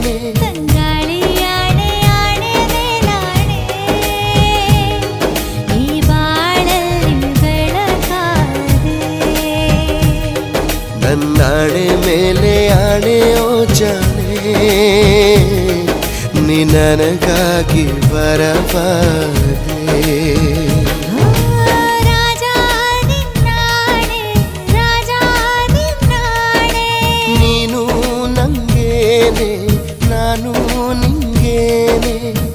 ತಂಗಾಳಿ ಆಣೆ ಆಣೆ ಮೇಲಾಣೆ ಈ ಬಾಳಲ್ಲಿ ಬೆಳಕಾದೆ ನನ್ನಾಣೆ ಮೇಲೆ ಆಣೆ ಓ ಜಾಣೆ ನೀ ನನಗಾಗಿ ಬರಬಾರದೆ ರಾಜ ನಿನ್ನಾಣೆ ರಾಜ ನಿನ್ನಾಣೆ ನೀನು ನಂಗೇನೆ ನಾನು ನಿಂಗೇನೆ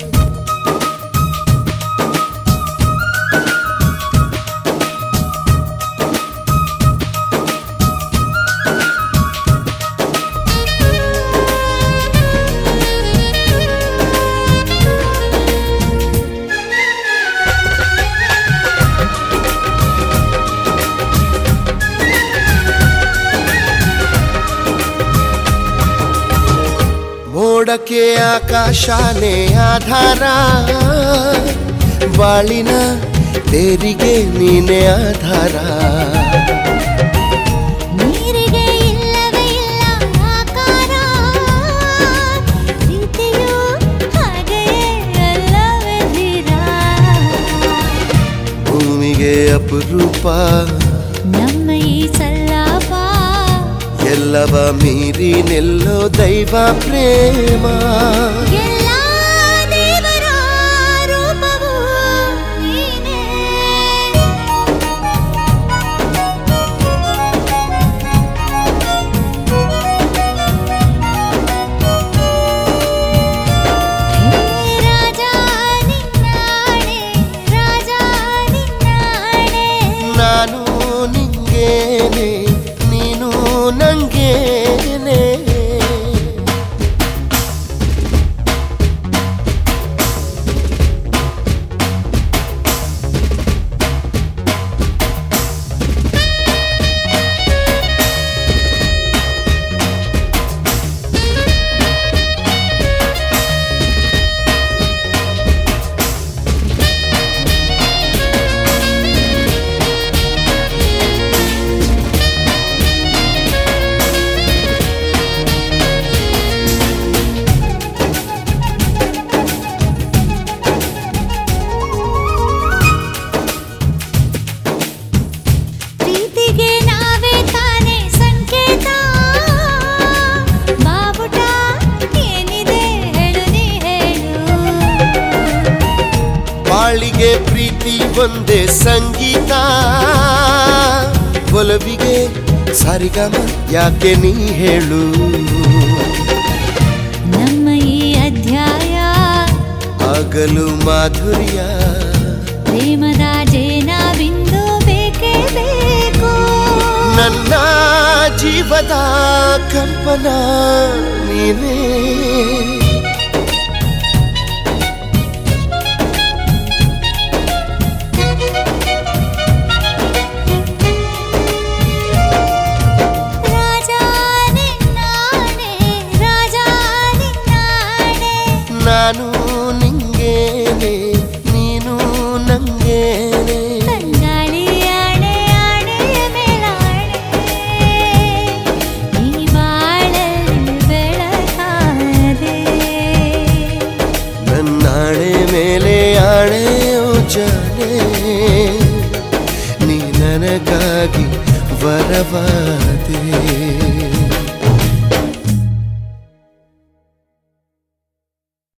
ಮೋಡಕ್ಕೆ ಆಕಾಶನೇ ಆಧಾರ ಬಾಳಿನ ತೇರಿಗೆ ನೀನೆ ಆಧಾರ ನೀರಿಗೆ ಇಲ್ಲವೇ ಇಲ್ಲ ಆಕಾರ ಪ್ರೀತಿಯು ಹಾಗೆಯೇ ಅಲ್ಲವೇ ಧೀರ ಭೂಮಿಗೆ ಅಪರೂಪ ನಮ್ಮ ಈ ಸಲ್ಲಾಪ ಎಲ್ಲವ ಮೀರಿ ನಿಲ್ಲೋ ದೈವ ಪ್ರೇಮ ಎಲ್ಲ ದೇವರ ರೂಪವು ನೀನೇ ರಾಜ ನಿನ್ನಾಣೆ ರಾಜ ನಿನ್ನಾಣೆ ನಾನು ನಿಂಗೇನೆ ನೀನು ನಂಗೇನೆ ಪ್ರೀತಿಗೆ ನಾವೇ ತಾನೇ ಸಂಕೇತ ಬಾವುಟ ಏನಿದೆ ಹೇಳು ನೀ ಹೇಳು ಬಾಳಿಗೆ ಪ್ರೀತಿ ಒಂದೇ ಸಂಗೀತ ಒಲವಿಗೆ ಸರಿಗಮ ಯಾಕೆ ನೀ ಹೇಳು ನಮ್ಮ ಈ ಅಧ್ಯಾಯ ಆಗಲು ಮಾಧುರ್ಯ ಪ್ರೇಮದ ಜೇನ ಬಿಂದು ಬೇಕೇ ಬೇಕು ನನ್ನ ಜೀವದ ಕಂಪನ ನೀನೇ ರಾಜ ನಿನ್ನಾಣೆ ರಾಜ ನಿನ್ನಾಣೆ ನಾನು ನಿಂಗೇನೆ ನೀನು ನಂಗೇನೆ ತಂಗಾಳಿ ಆಣೆ ಆಣೆಯ ಮೇಲಾಣೆ ಈ ಬಾಳಲ್ಲಿ ಬೆಳಕಾದೆ ನನ್ನಾಣೆ ಮೇಲೆ ಆಣೆ ಓ ಜಾನೆ ನೀ ನನಗಾಗಿ ವರವಾದೆ